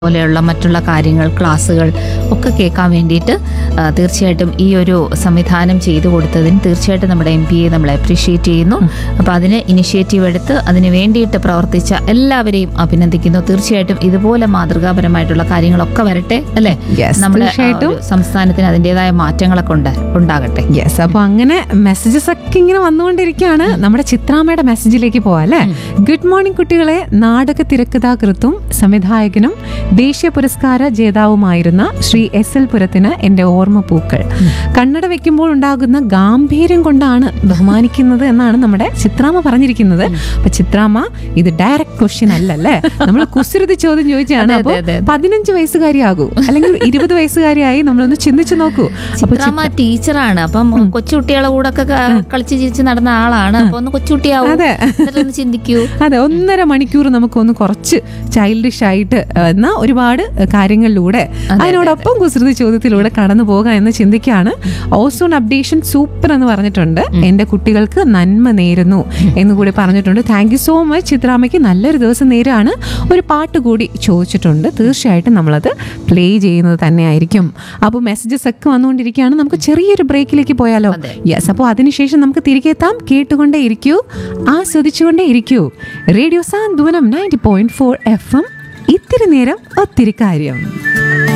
പോലെയുള്ള മറ്റുള്ള കാര്യങ്ങൾ ക്ലാസ്സുകൾ ഒക്കെ കേൾക്കാൻ വേണ്ടിയിട്ട് ആ, തീർച്ചയായിട്ടും ഈ ഒരു സംവിധാനം ചെയ്തു കൊടുത്തതിന് തീർച്ചയായിട്ടും നമ്മുടെ എം പി എ നമ്മൾ അപ്രീഷിയേറ്റ് ചെയ്യുന്നു അപ്പോൾ അതിന് ഇനിഷ്യേറ്റീവ് എടുത്ത് അതിന് വേണ്ടിയിട്ട് പ്രവർത്തിച്ച എല്ലാവരെയും അഭിനന്ദിക്കുന്നു തീർച്ചയായിട്ടും ഇതുപോലെ മാതൃകാപരമായിട്ടുള്ള കാര്യങ്ങളൊക്കെ വരട്ടെ അല്ലേ Yes, നമ്മുടെ ആ തീർച്ചയായിട്ടും. ഒരു സംസ്ഥാനത്തിന് അതിൻ്റെതായ മാറ്റങ്ങളൊക്കെ ഉണ്ട് ഉണ്ടാകട്ടെ യെസ് അപ്പൊ അങ്ങനെ മെസ്സേജസ് ഒക്കെ ഇങ്ങനെ വന്നുകൊണ്ടിരിക്കുകയാണ് നമ്മുടെ ചിത്രാമ്മയുടെ മെസ്സേജിലേക്ക് പോവാം അല്ലേ ഗുഡ് മോർണിംഗ് കുട്ടികളെ നാടക തിരക്കഥാകൃത്തും സംവിധായകനും ദേശീയ പുരസ്കാര ജേതാവുമായിരുന്ന ശ്രീ എസ് എൽ പുരത്തിന് എന്റെ ഓർമ്മ പൂക്കൾ കണ്ണട വെക്കുമ്പോൾ ഉണ്ടാകുന്ന ഗാംഭീര്യം കൊണ്ടാണ് ബഹുമാനിക്കുന്നത് എന്നാണ് നമ്മുടെ ചിത്രാമ്മ പറഞ്ഞിരിക്കുന്നത് അപ്പൊ ചിത്രാമ്മ ഇത് ഡയറക്റ്റ് ക്വസ്റ്റ്യൻ അല്ലല്ലേ നമ്മൾ കുസൃതി ചോദ്യം ചോദിച്ചാണ് അതെ, അപ്പൊ അതെ, അതെ. പതിനഞ്ച് വയസ്സുകാരിയാകൂ അല്ലെങ്കിൽ ഇരുപത് വയസ്സുകാരിയായി നമ്മളൊന്ന് ചിന്തിച്ചു നോക്കൂ അപ്പൊ ചിത്രാമ്മ ടീച്ചറാണ് അപ്പം കൊച്ചുകുട്ടികളെ കൂടെ ഒക്കെ കളിച്ച് ചിരിച്ച് നടന്ന ആളാണ് അപ്പൊ ഒന്ന് കൊച്ചുകുട്ടിയാവും അതെ. എന്നിട്ടൊന്ന് ചിന്തിക്കൂ അതെ ഒന്നര മണിക്കൂർ നമുക്കൊന്ന് കുറച്ച് ചൈൽഡിഷ് ആയിട്ട് എന്നാൽ ഒരുപാട് കാര്യങ്ങളിലൂടെ അതിനോടൊപ്പം കുസൃതി ചോദ്യത്തിലൂടെ കടന്നു പോകാം എന്ന് ചിന്തിക്കുകയാണ് ഓസോൺ അപ്ഡേഷൻ സൂപ്പർ എന്ന് പറഞ്ഞിട്ടുണ്ട് എന്റെ കുട്ടികൾക്ക് നന്മ നേരുന്നു എന്ന് കൂടി പറഞ്ഞിട്ടുണ്ട് താങ്ക് യു സോ മച്ച് ചിത്രാമ്മയ്ക്ക് നല്ലൊരു ദിവസം നേരാണ് ഒരു പാട്ട് കൂടി ചോദിച്ചിട്ടുണ്ട് തീർച്ചയായിട്ടും നമ്മളത് പ്ലേ ചെയ്യുന്നത് തന്നെയായിരിക്കും അപ്പോൾ മെസ്സേജസ് ഒക്കെ വന്നുകൊണ്ടിരിക്കുകയാണ് നമുക്ക് ചെറിയൊരു ബ്രേക്കിലേക്ക് പോയാലോ അതെ. യെസ് അപ്പോൾ അതിനുശേഷം നമുക്ക് തിരികെ എത്താം കേട്ടുകൊണ്ടേ ഇരിക്കൂ ആസ്വദിച്ചുകൊണ്ടേ ഇരിക്കൂ radio Santhwanam ninety point four F M ഇത്തിരി നേരം ഒത്തിരി കാര്യം